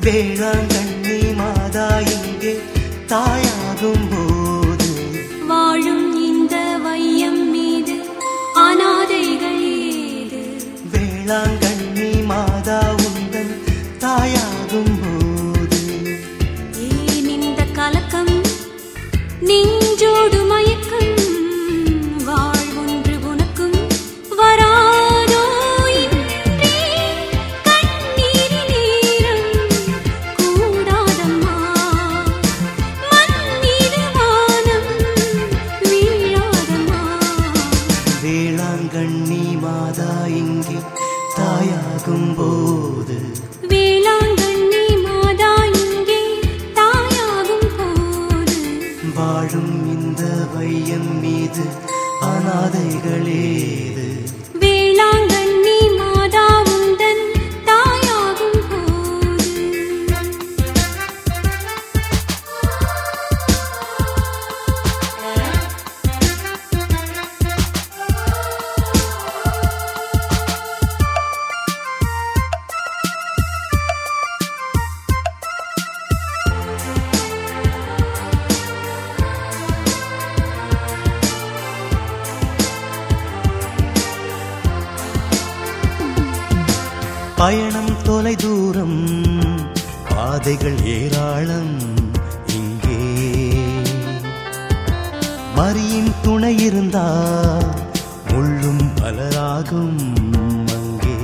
வேளாங்கண்ணி மாதா இங்கே தாயாகும் போது வாழும் இந்த வையம் மீது அனாதைகள் ஏது வேளாங்கண்ணி மாதா உந்தன் தாயாகும் போது ஏன் இந்த கலக்கம் நெஞ்சோடு மயக்கம் வாழ்வொன்று உனக்கும் வராதோ இன்றே கண்ணீரின் நேரம் கூடாதம்மா மண் மீது வானம் வீழாதம்மா வேளாங்கண்ணி மாதா இங்கே தாயாகும் போது வேளாங்கண்ணி மாதா இங்கே தாயாகும் போது வாழும் இந்த வையம் மீது அனாதைகளேது வேளாங்கண்ணி மாதா உந்தன் தாயாகும் போது பயணம் தொலை தூரம் பாதைகள் ஏராளம் இங்கே மரியின் துணை இருந்தால் முள்ளும் பலராகும் அங்கே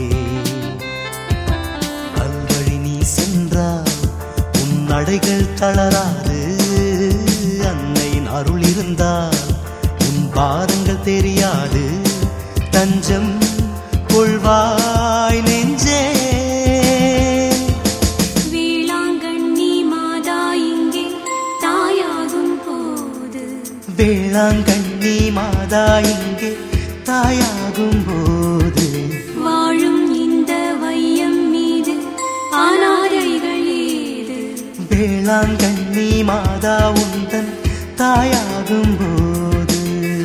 அல்வழி நீ சென்றால் உன் நடைகள் தளராது அன்னையின் அருள் இருந்தால் உன் பாதங்கள் தெரியாது தஞ்சம் கொள்வாய் நெஞ்சே வேளாங்கண்ணி மாதா இங்கே தாயாகும் போது வேளாங்கண்ணி மாதா இங்கே தாயாகும் போது வாழும் இந்த வையம் மீது அனாதைகள் ஏது வேளாங்கண்ணி மாதா உந்தன் தாயாகும் போது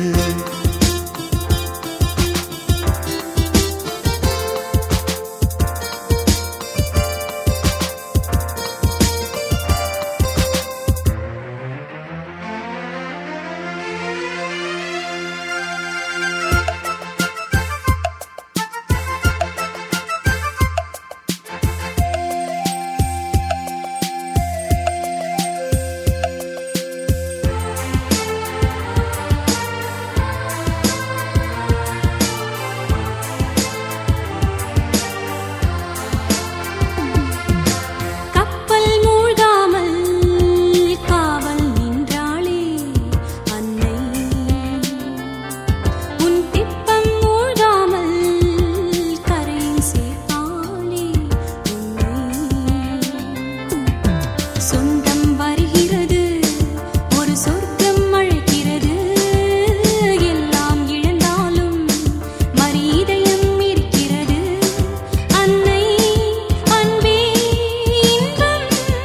கப்பல் மூழ்காமல் காவல் நின்றாளே அன்னை உன் திப்பம் மூழ்காமல் கரையும் சேர்த்தாளே உன்னை சொந்தம் வருகிறது ஒரு சொர்க்கம் அழைக்கிறது எல்லாம் இழந்தாலும் மறு இதயம் இருக்கிறது அன்னை அன்பே இன்பம்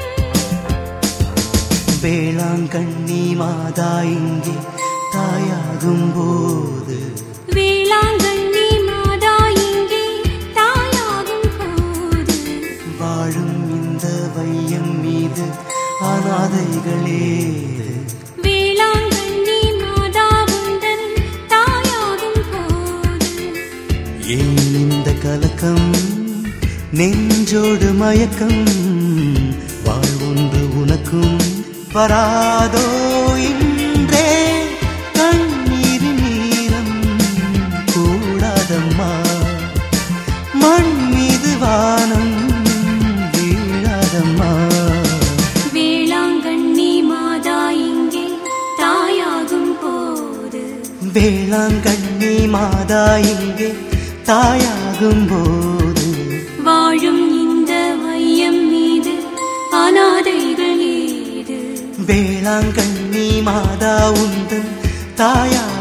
வேளாங்கண்ணி மாதா இங்கே தாயாகும் போது வேளாங்கண்ணி மாதா இங்கே தாயாகும் போது வாழும் இந்த வையம் மீது அனாதைகளே வேளாங்கண்ணி மாதா உந்தன் தாயாகும் போது ஏன் இந்த கலக்கம் நெஞ்சோடு மயக்கம் வாழ்வொன்று உனக்கும் வராதோ இன்றே கண்ணீரின் நீரம் கூடாதம்மா மண் மீது வானம் வீழாதம்மா வேளாங்கண்ணி மாதா இங்கே தாயாகும் போது வேளாங்கண்ணி மாதா இங்கே தாயாகும் போது வாழும் இந்த வையம் மீது அனாதைகள் ஏது வேளாங்கண்ணி மாதா உந்தன் தாயா